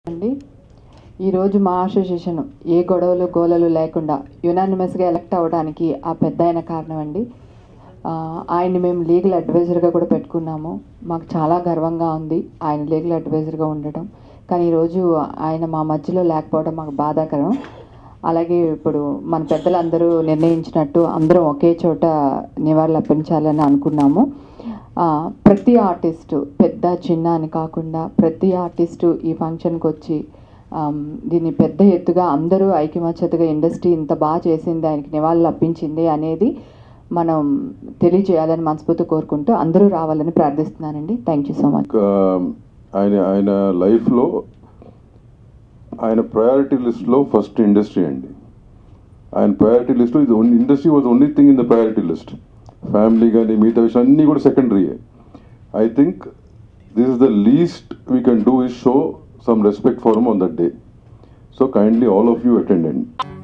అండి ఈరోజు మా అసోసియేషన్ ఏ గొడవలు గోలలు లేకుండా యునానిమస్గా ఎలక్ట్ అవ్వడానికి ఆ పెద్ద ఆయన కారణం అండి ఆ, ఆయన్ని మేము లీగల్ అడ్వైజర్గా కూడా పెట్టుకున్నాము మాకు చాలా గర్వంగా ఉంది ఆయన లీగల్ అడ్వైజర్గా ఉండటం కానీ ఈరోజు ఆయన మా మధ్యలో లేకపోవడం మాకు బాధాకరం అలాగే ఇప్పుడు మన పెద్దలందరూ నిర్ణయించినట్టు అందరం ఒకే చోట నివాళులు అర్పించాలని అనుకున్నాము ఆ, ప్రతి ఆర్టిస్టు పెద్ద చిన్న అని కాకుండా ప్రతి ఆర్టిస్టు ఈ ఫంక్షన్కి వచ్చి ఆమ్, దీన్ని పెద్ద ఎత్తుగా అందరూ ఐక్యమత్యతగా ఇండస్ట్రీ ఇంత బాగా చేసింది ఆయనకి నివాళులు అర్పించింది అనేది మనం తెలియజేయాలని మనస్ఫూర్తి కోరుకుంటూ అందరూ రావాలని ప్రార్థిస్తున్నానండి థ్యాంక్ యూ సో మచ్ ఒక ఆయన ఆయన లైఫ్లో ఆయన ప్రయారిటీ లిస్ట్లో ఫస్ట్ ఇండస్ట్రీ అండి ఆయన ప్రయారిటీ లిస్ట్లో ఇది only industry was only thing in the priority list family కానీ మిగతా విషయం అన్నీ కూడా సెకండరీయే I think this is the least we can do is show some respect for on that day so kindly all of you attend అండి